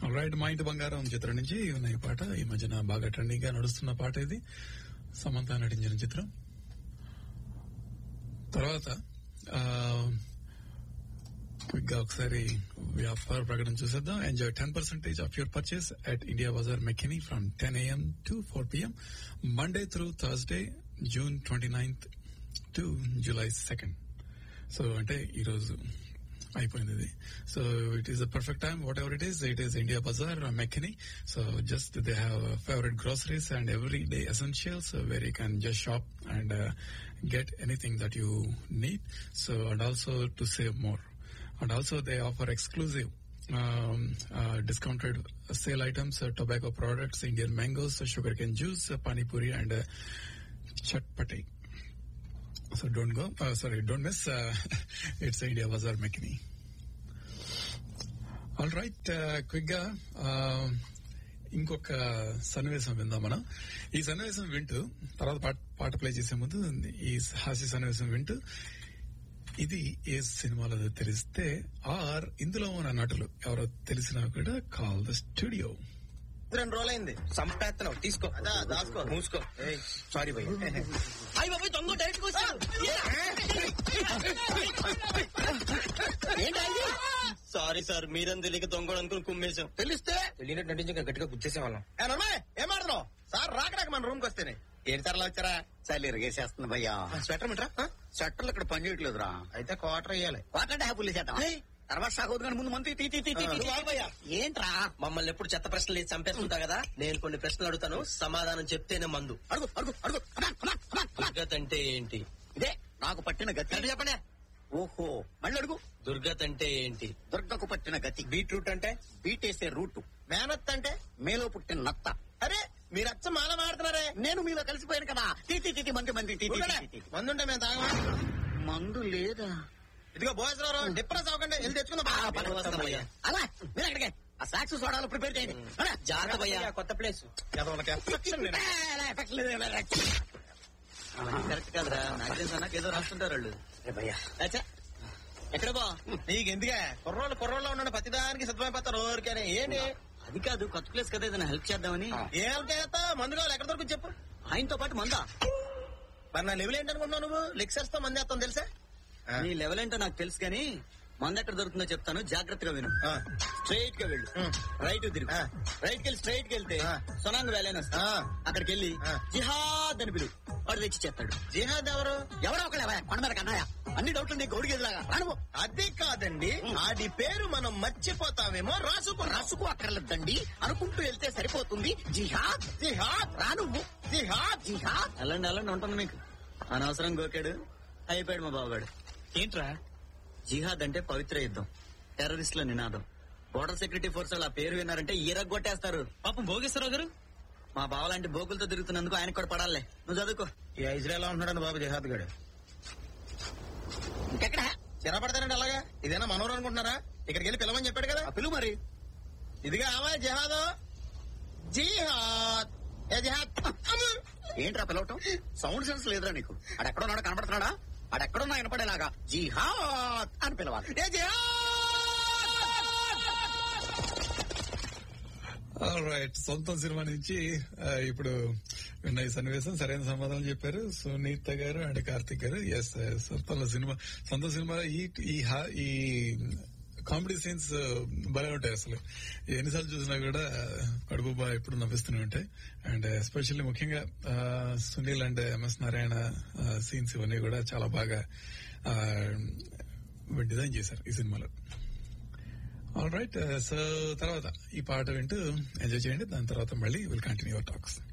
Right మా ఇంటి బంగారం చిత్రం నుంచి ఉన్న ఈ పాట ఈ మధ్యన బాగా ట్రెండింగ్ గా నడుస్తున్న పాట ఇది సమంత నటించిన చిత్రం తర్వాత క్విక్ గా ఒకసారి వ్యాపార ప్రకటన చూసేద్దాం enjoy ten percentage off your purchase at India Bazaar McKinney from ten AM to four PM Monday through Thursday June twenty ninth to July second so అంటే ఈరోజు అయిపోయింది ఇది so it is the perfect time whatever it is it is India Bazaar McKinney so just they have favourite groceries and everyday essentials where you can just shop and get anything that you need so and also to save more and also they offer exclusive um, uh, discounted sale items, uh, tobacco products, Indian mangoes, uh, sugarcane juice, uh, pani puri, and uh, chatpati. So don't go. Uh, sorry, don't miss. Uh, it's India Bazaar Mekini. All right quick గా ఇంకొక సన్నివేశం విందాం మనం ఈ సన్నివేశం వింటూ తర్వాత పాట పాట ప్లే చేసే ముందు ఈ హాస్య సన్నివేశం వింటూ ఇది ఏ సినిమాలో తెలిస్తే ఆర్ ఇందులో ఉన్న నటులు ఎవరో తెలిసినా కూడా కాల్ ద స్టూడియో రెండు రోజులైంది సంపేత్తనం తీసుకో అదా దాసుకో మూసుకో సారీ భయ్ అయ్యి బాబు దొంగ డైరెక్ట్ వచ్చాడు సారీ సార్ మీరని తెలియక దొంగడు అనుకుని కుమ్మేశాం తెలిస్తే తెలియనట్టు నటించి ఇంకా గట్టిగా గుర్తేసే వాళ్ళం ఏం ఆడుతున్నావు సార్ రాకడాక మన రూమ్ కి వస్తేనే ఏంటి సార్ అలా వచ్చారా చలి ఇరిగేసేస్తుంది భయ్యా స్వెటర్ మిట్రా షట్టర్లు ఇక్కడ పని చేయట్లేదురా అయితే క్వార్టర్ వేయాలి వాటంటే హ్యాపీలు చేద్దాం తర్వాత సాగోదు కానీ ముందు మంది తీ తీ తీ తీ తీ. ఏంట్రా మమ్మల్ని ఎప్పుడు చెత్త ప్రశ్నలు వేసి చంపేస్తుంటా కదా నేను కొన్ని ప్రశ్నలు అడుగుతాను సమాధానం చెప్తేనే మందు అడుగు అడుగు అడుగు Come on, come on, come on, come on. దుర్గత్ అంటే ఏంటి ఇదే నాకు పట్టిన గతి చెప్పండి ఓహో మళ్ళీ అడుగు దుర్గత్ అంటే ఏంటి దుర్గకు పట్టిన గతి బీట్రూట్ అంటే బీటేసే రూట్ మేనత్ అంటే మేలో పుట్టిన నత్త అరే మీరు అచ్చ మాల మాడుతున్నారే నేను మీలో కలిసిపోయాను కదా తీ తీ తీ తీ, మంది మంది తీ, తీ, తీ, తీ, తీ. మందుంటే మేము తాగమా మందు లేదా ఇదిగో భోజరావు డిప్రెస్ అవ్వకండి వెళ్ళి ఆ, పద, తెచ్చుకుందాం వస్తాం భయ్యా. అలా మీరు అక్కడికే ఆ సాక్స్ సోడాలు ప్రిపేర్ చేయండి అలా. జాగ్రత్త భయ్యా కొత్త ప్లేస్ ఏ, లే, ఎఫెక్ట్ లేదు, లే, లే. కరెక్ట్ కాదురా మ్యాగజైన్స్ అన్నాక ఏదో రాస్తుంటారు వాళ్ళు ఏ భయ్యా అచ్చా ఎక్కడ బా నీకు ఎందుకే కుర్రోళ్ళు కుర్రోళ్ళు ఉన్నాడు ప్రతిదానికి సిద్ధమైపోతారు ఊరికనే ఏంటి అది కాదు కొత్త ప్లేస్ కదా ఏదైనా హెల్ప్ చేద్దామని ఏం చేస్తా మందు కావాలి ఎక్కడ దొరుకుతుంది చెప్పు ఆయనతో పాటు మందా మరి నా లెవెల్ ఏంటనుకుంటున్నావు నువ్వు లెక్చర్స్ తో మంది వేస్తాం తెలుసా నీ లెవెల్ ఏంటో నాకు తెలుసు కానీ మంద ఎక్కడ దొరుకుతుందో చెప్తాను జాగ్రత్తగా విను ఆ. స్ట్రైట్ గా వెళ్ళు ఉమ్. రైట్ తిరుగు ఆ. రైట్ కి వెళ్ళి స్ట్రైట్ కి వెళ్తే ఆ. సొనాంగ్ వ్యాలీ అని వస్తా ఆ. అక్కడికి వెళ్ళి ఆ. జిహాద్ అని పిలువు వాడు తెచ్చి చేస్తాడు జిహాద్ ఎవరు ఎవరో ఒకళ్ళే కొండ మీద కన్నాయా అన్ని డౌట్లు నీకు గౌడిగేదిలాగా రాను అది కాదండి అది పేరు మనం మర్చిపోతామేమో రాసుకో రాసుకో అక్కర్లేదండి అనుకుంటూ వెళ్తే సరిపోతుంది జిహాద్ జిహాద్ రాను జిహాద్ జిహాద్ ఎలాంటి ఎలాంటి ఉంటుంది మీకు అనవసరం గోకాడు అయిపోయాడు మా బావగాడు ఏంట్రా జిహాద్ అంటే పవిత్ర యుద్ధం టెర్రరిస్టుల నినాదం బోర్డర్ సెక్యూరిటీ ఫోర్స్ వాళ్ళు ఆ పేరు విన్నారంటే ఈరగొట్టేస్తారు పాపం భోగేశ్వరరావు గారు మా బావ లాంటి బోకులతో తిరుగుతున్నందుకు ఆయనకు కూడా పడాలే నువ్వు చదువుకో ఈ ఇజ్రాయల్ ఉంటున్నాడు బాబు జిహాద్ గడు ఇంకెక్కడ చిరపడతానండి అలాగా ఇదేనా మనోరు అనుకుంటున్నారా ఇక్కడికి వెళ్ళి పిలవని చెప్పాడు కదా ఆ పిలువు మరి ఇదిగా ఆమె జిహాద్ జిహాద్ ఏ జిహాద్ అమ్మ. ఏంట్రా పిలవటం సౌండ్ సెన్స్ లేదురా నీకు ఆడెక్కడున్నాడో కనపడుతున్నాడా ఆడెక్కడున్నా వినపడేలాగా జిహాద్ అని పిలవాలి ఏ జిహాద్ రైట్ సొంతం సినిమా నుంచి ఆ, ఇప్పుడు విన్న ఈ సన్నివేశం సరైన సమాధానం చెప్పారు సునీత గారు అండ్ కార్తిక్ గారు ఎస్ సొంత సినిమా సొంత సినిమా ఈ ఈ హా- ఈ కామెడీ సీన్స్ భలే ఉంటాయి అసలు ఎన్నిసార్లు చూసినా కూడా కడుపు బాగా ఎప్పుడు నవ్విస్తూనే ఉంటాయి అండ్ ఎస్పెషల్లీ ముఖ్యంగా ఆ, Sunil and MS Narayana scenes ఇవన్నీ కూడా చాలా బాగా డిజైన్ చేశారు ఈ సినిమాలో ఆల్ రైట్ సో తర్వాత ఈ పాట వింటూ ఎంజాయ్ చేయండి దాని తర్వాత మళ్ళీ విల్ కంటిన్యూ టాక్స్